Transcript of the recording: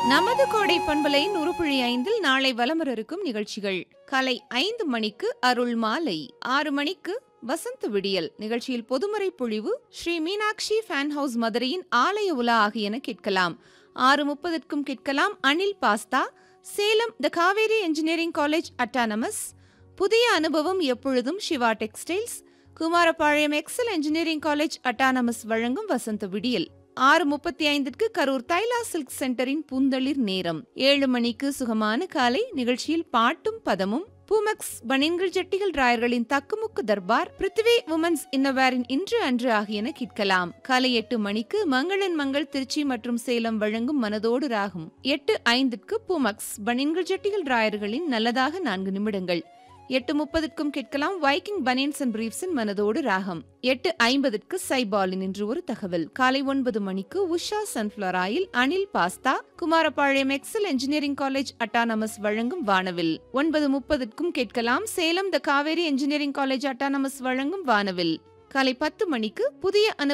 நமது கோடை பண்பலை நூறுபுழி ஐந்தில் நாளை வலமர இருக்கும் நிகழ்ச்சிகள் காலை ஐந்து மணிக்கு அருள் மாலை ஆறு மணிக்கு வசந்த விடியல் நிகழ்ச்சியில் பொதுமறை பொழிவு ஸ்ரீ மீனாட்சி ஃபேன் ஹவுஸ் மதுரையின் ஆலய உலா ஆகியன கேட்கலாம் ஆறு முப்பதற்கும் கேட்கலாம் Anil pasta Salem the Kaveri engineering college autonomous புதிய அனுபவம் எப்பொழுதும் Siva textiles Kumarapalayam Excel engineering college autonomous வழங்கும் வசந்த விடியல் ஆறு முப்பத்தி ஐந்திற்கு கரூர் தைலா சில்க் சென்டரின் பூந்தளிர் நேரம் ஏழு மணிக்கு சுகமான காலை நிகழ்ச்சியில் பாட்டும் பதமும் பூமக்ஸ் பனின்கள் ஜட்டிகள் ராயர்களின் தக்குமுக்கு தர்பார் பிருத்திவி உமன்ஸ் இன்னவேரின் இன்று அன்று ஆகியன கேட்கலாம் காலை எட்டு மணிக்கு மங்களன் மங்கள் திருச்சி மற்றும் சேலம் வழங்கும் மனதோடு ராகும் எட்டு ஐந்திற்கு பூமக்ஸ் பனின்கள் ஜட்டிகள் ராயர்களின் நல்லதாக நான்கு நிமிடங்கள் எட்டு முப்பதுக்கும் கேட்கலாம் வைக்கிங் பனியன்ஸ் அண்ட் பிரீப்ஸின் மனதோடு ராகம் எட்டு ஐம்பதுக்கு சைபாலின் என்று ஒரு தகவல் காலை ஒன்பது மணிக்கு Usha sunflower oil Anil pasta Kumarapalayam Excel engineering college autonomous வழங்கும் வானவில் ஒன்பது முப்பதுக்கும் கேட்கலாம் Salem the Kaveri engineering college autonomous வழங்கும் வானவில் காலை பத்து மணிக்கு புதிய அனு